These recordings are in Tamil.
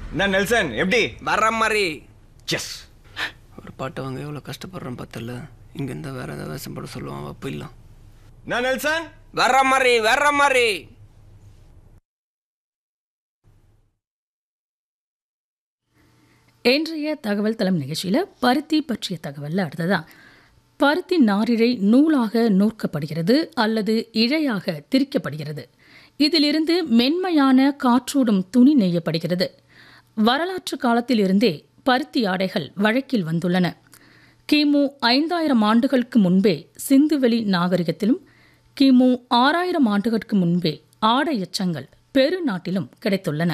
என்ன நெல்சன் எப்படி வர்ற மாதிரி எஸ் ஒரு பாட்டை வாங்க எவ்வளோ கஷ்டப்படுறேன் பார்த்தல இங்கே இருந்தால் வேற ஏதாவது வேஷம் போட சொல்லுவான் அப்போ இல்லை என்ன நெல்சன் வர்ற மாதிரி வர்ற மாதிரி இன்றைய தகவல் தளம் நிகழ்ச்சியில் பருத்தி பற்றிய தகவலில் அடுத்ததா பருத்தி நாரிழை நூலாக நூற்கப்படுகிறது அல்லது இழையாக திரிக்கப்படுகிறது இதிலிருந்து மென்மையான காற்றோடும் துணி நெய்யப்படுகிறது வரலாற்று காலத்திலிருந்தே பருத்தி ஆடைகள் வழக்கில் வந்துள்ளன கிமு ஐந்தாயிரம் ஆண்டுகளுக்கு முன்பே சிந்துவெளி நாகரிகத்திலும் கிமு ஆறாயிரம் ஆண்டுகளுக்கு முன்பே ஆடை எச்சங்கள் பெருநாட்டிலும் கிடைத்துள்ளன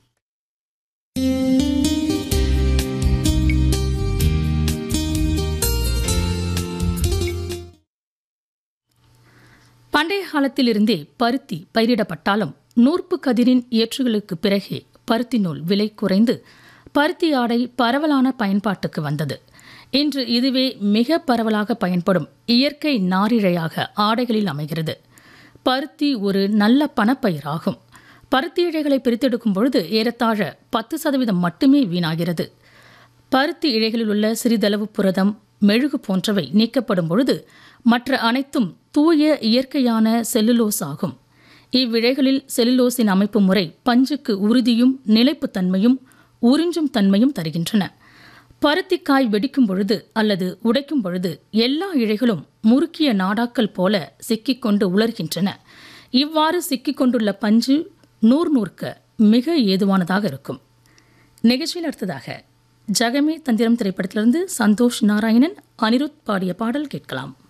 பண்டைய காலத்திலிருந்தே பருத்தி பயிரிடப்பட்டாலும் நூற்பு கதிரின் ஏற்றுகளுக்கு பிறகே பருத்தி நூல் விலை குறைந்து பருத்தி ஆடை பரவலான பயன்பாட்டுக்கு வந்தது இன்று இதுவே மிக பரவலாக பயன்படும் இயற்கை நாரிழையாக ஆடைகளில் அமைகிறது பருத்தி ஒரு நல்ல பணப்பயிராகும் பருத்தி இழைகளை பிரித்தெடுக்கும் பொழுது ஏறத்தாழ பத்து சதவீதம் மட்டுமே வீணாகிறது பருத்தி இழைகளில் உள்ள சிறிதளவு புரதம் மெழுகு போன்றவை நீக்கப்படும் பொழுது மற்ற அனைத்தும் தூய இயற்கையான செல்லுலோஸ் ஆகும் இவ்விழைகளில் செல்லுலோஸின் அமைப்பு முறை பஞ்சுக்கு உறுதியும் நிலைப்புத்தன்மையும் உறிஞ்சும் தன்மையும் தருகின்றன பருத்திக்காய் வெடிக்கும் பொழுது அல்லது உடைக்கும் பொழுது எல்லா இழைகளும் முறுக்கிய நாடாக்கள் போல சிக்கிக்கொண்டு உலர்கின்றன இவ்வாறு சிக்கிக்கொண்டுள்ள பஞ்சு நூறு நூற்க மிக ஏதுவானதாக இருக்கும் நிகழ்ச்சியில் அடுத்ததாக ஜகமே தந்திரம் திரைப்படத்திலிருந்து சந்தோஷ் நாராயணன் அனிருத் பாடிய பாடல் கேட்கலாம்